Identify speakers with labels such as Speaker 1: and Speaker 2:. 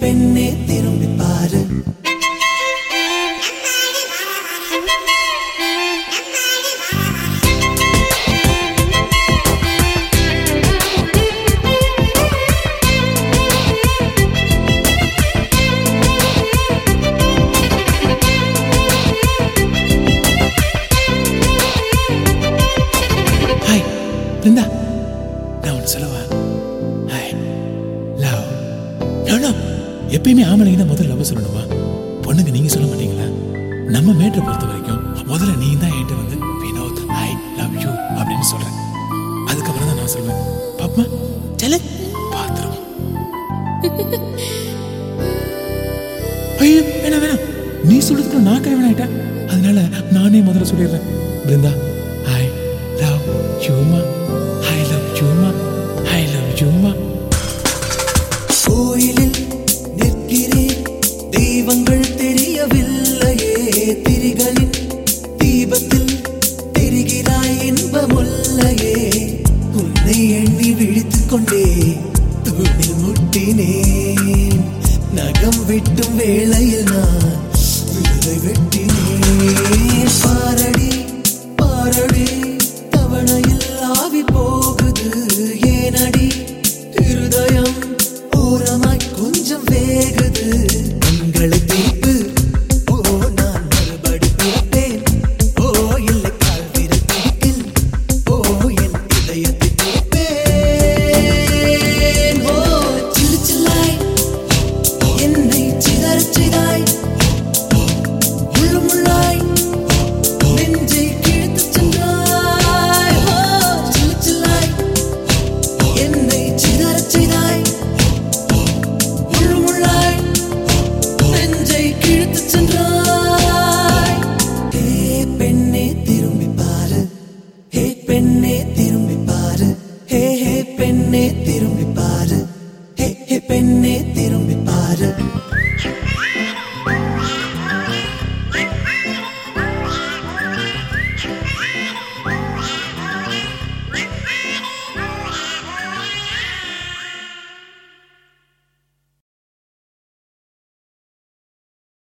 Speaker 1: பெண்ணே திரும்பி பாரு
Speaker 2: ஹாய் பிருந்தா நான் ஒன்று சொல்லவா ஹாய் லவ் no எப்பயுமே ஆம்பளைங்க தான் முதல்ல லவ் சொல்லணுமா பொண்ணுங்க நீங்க சொல்ல மாட்டீங்களா நம்ம மேட்டரை பொறுத்த வரைக்கும் முதல்ல நீ தான் என்கிட்ட வந்து வினோத் ஐ லவ் யூ அப்படின்னு சொல்றேன் அதுக்கப்புறம் தான் நான் சொல்வேன் பாப்பா செல்ல பாத்துருவோம் ஐயோ வேணாம் வேணாம் நீ சொல்றதுக்குள்ள நான் கை வேணாயிட்டா அதனால நானே முதல்ல சொல்லிடுறேன் பிருந்தா ஐ லவ் யூமா ஐ லவ் யூமா ஐ லவ் யூமா
Speaker 1: கோயிலில் நிற்கிறேன் தெய்வங்கள் தெரியவில்லையே திரிகளின் தீபத்தில் தெரிகிறாய் இன்பமுல்லையே உன்னை எண்ணி விழித்துக் கொண்டே தூணில் முட்டினேன் நகம் வெட்டும் வேளையில் நான் விருதை வெட்டினேன் பாரடி பாரடி